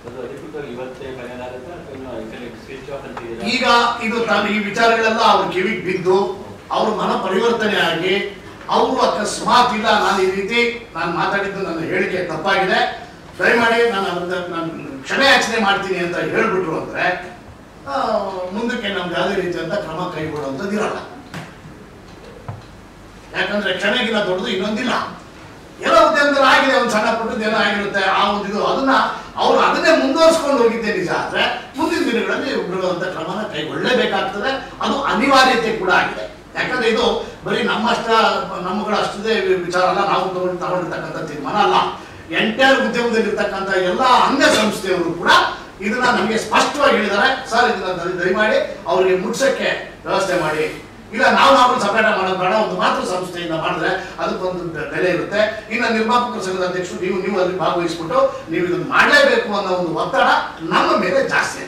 ಅದು ಅಧಿಕೃತವಾಗಿ ಇವತ್ತೇ ಪರಿಹಾರ ಆಗುತ್ತಾ ಅಥವಾ ಇನ್ನು ಇದರಲ್ಲಿ ಸ್ವಿಚ್ ಆಫ್ ಅಂತಿದ್ದೀರಾ ಈಗ ಇದು ತಾನು ಈ ವಿಚಾರಗಳೆಲ್ಲ ಅವ್ರ ಕಿವಿಗೆ ಬಿದ್ದು ಅವ್ರ ಮನ ಪರಿವರ್ತನೆ ಆಗಿ ಅವರು ಅಕಸ್ಮಾತ್ ಇಲ್ಲ ನಾನು ಈ ರೀತಿ ನಾನು ಮಾತಾಡಿದ್ದು ನನ್ನ ಹೇಳಿಕೆ ತಪ್ಪಾಗಿದೆ ದಯಮಾಡಿ ನಾನು ಅದನ್ನ ನಾನು ಕ್ಷಮೆ ಯಾಚನೆ ಮಾಡ್ತೀನಿ ಅಂತ ಹೇಳ್ಬಿಟ್ರು ಅಂದ್ರೆ ಆ, ಮುಂದಕ್ಕೆ ನಮ್ಗೆ ಯಾವುದೇ ರೀತಿಯಂತ ಕ್ರಮ ಕೈಗೊಳ್ಳುವಂಥದ್ದು ಇರಲ್ಲ ಯಾಕಂದ್ರೆ ಕ್ಷಮೆಗಿನ್ನ ದೊಡ್ಡದು ಇನ್ನೊಂದಿಲ್ಲ ಏನೋ ಉದ್ಯಮದಲ್ಲಿ ಆಗಿದೆ ಒಂದು ಸಣ್ಣ ಪುಟ್ಟದ್ದು ಏನೋ ಆಗಿರುತ್ತೆ ಆ ಒಂದು ಇದು ಅದನ್ನ ಅವ್ರು ಅದನ್ನೇ ಮುಂದುವರಿಸ್ಕೊಂಡು ಹೋಗಿದ್ದೆ ನಿಜ ಆದ್ರೆ ಮುಂದಿನ ದಿನಗಳಲ್ಲಿ ಉಗ್ರವಾದಂಥ ಕ್ರಮನ ಕೈಗೊಳ್ಳಲೇಬೇಕಾಗ್ತದೆ ಅದು ಅನಿವಾರ್ಯತೆ ಕೂಡ ಆಗಿದೆ ಯಾಕಂದ್ರೆ ಇದು ಬರೀ ನಮ್ಮಷ್ಟ ನಮ್ಮಗಳ ಅಷ್ಟದೇ ವಿಚಾರ ಅಲ್ಲ ನಾವು ತಗೊಂಡು ತಗೊಂಡಿರ್ತಕ್ಕಂಥ ತೀರ್ಮಾನ ಅಲ್ಲ ಎಂಟೈರ್ ಉದ್ಯಮದಲ್ಲಿರ್ತಕ್ಕಂಥ ಎಲ್ಲ ಅಂಗ ಸಂಸ್ಥೆಯವರು ಕೂಡ ಇದನ್ನ ನಮಗೆ ಸ್ಪಷ್ಟವಾಗಿ ಹೇಳಿದ್ದಾರೆ ಸರ್ ಇದನ್ನ ದಯ- ದಯಮಾಡಿ ಅವರಿಗೆ ಮುಟ್ಸಕ್ಕೆ ವ್ಯವಸ್ಥೆ ಮಾಡಿ ಇಲ್ಲ ನಾವು ನಾವು ಸಪರೇಟ್ ಮಾಡೋದು ಬೇಡ ಒಂದು ಮಾತ್ರ ಸಂಸ್ಥೆಯಿಂದ ಮಾಡಿದ್ರೆ ಅದಕ್ಕೊಂದು ಬೆ- ಬೆಲೆ ಇರುತ್ತೆ ಇನ್ನು ನಿರ್ಮಾಪಕರ ಸಂಘದ ಅಧ್ಯಕ್ಷರು ನೀವು ನೀವು ಅಲ್ಲಿ ಭಾಗವಹಿಸ್ಬಿಟ್ಟು ನೀವು ಇದನ್ನು ಮಾಡಲೇಬೇಕು ಅನ್ನೋ ಒಂದು ಒತ್ತಡ ನಮ್ಮ ಮೇಲೆ ಜಾಸ್ತಿ